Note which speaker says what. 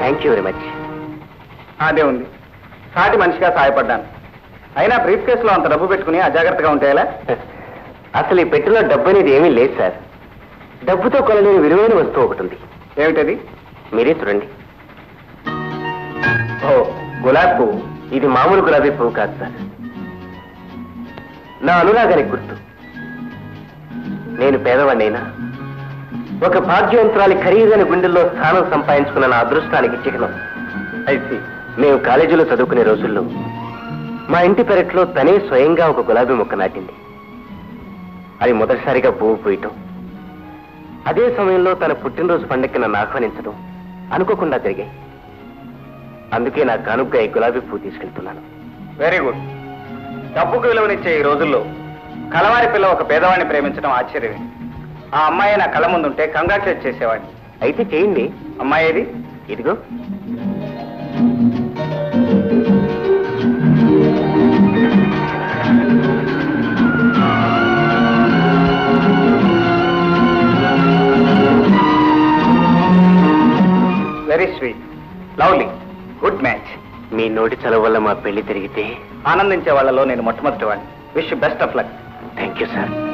Speaker 1: thank you very much
Speaker 2: అదే ఉంది సాటి మనిషిగా సహాయపడ్డాను అయినా బ్రీఫ్ కేసులో అంత డబ్బు పెట్టుకుని అజాగ్రత్తగా ఉంటే ఎలా
Speaker 1: అసలు ఈ పెట్టెలో డబ్బు అనేది ఏమీ లేదు సార్ డబ్బుతో కొనలేని విలువైన వస్తువు ఒకటి ఉంది
Speaker 2: ఏమిటది
Speaker 1: మీరే చూడండి
Speaker 2: ఓ గులాబ్ పువ్వు
Speaker 1: ఇది మామూలు గులాబీ పువ్వు కాదు సార్ నా అనురాగానికి గుర్తు నేను పేదవాడినైనా ఒక భాగ్యవంతురాలి ఖరీదైన గుండెల్లో స్థానం సంపాదించుకున్న నా అదృష్టానికి చిహ్నం
Speaker 2: ఐసి
Speaker 1: మేము కాలేజీలో చదువుకునే రోజుల్లో మా ఇంటి పెరట్లో తనే స్వయంగా ఒక గులాబీ మొక్క నాటింది అది మొదటిసారిగా పువ్వు పూయటం అదే సమయంలో తన పుట్టినరోజు పండక్కి నన్ను ఆహ్వానించడం అనుకోకుండా జరిగాయి అందుకే నా కానుకగా ఈ గులాబీ పువ్వు తీసుకెళ్తున్నాను
Speaker 2: వెరీ గుడ్ డబ్బుకు విలువనిచ్చే ఈ రోజుల్లో కలవారి పిల్ల ఒక పేదవాడిని ప్రేమించడం ఆశ్చర్యమే ఆ అమ్మాయి నా కళ్ళ ముందుంటే కంగ్రాచులేట్ చేసేవాడిని
Speaker 1: అయితే చేయండి
Speaker 2: అమ్మాయి ఏది
Speaker 1: ఇదిగో
Speaker 2: very sweet lovely good match
Speaker 1: మీ నోటి చలవ వల్ల మా పెళ్లి తిరిగితే
Speaker 2: ఆనందించే వాళ్ళలో నేను మొట్టమొదటి వాడిని wish best of luck
Speaker 1: thank you sir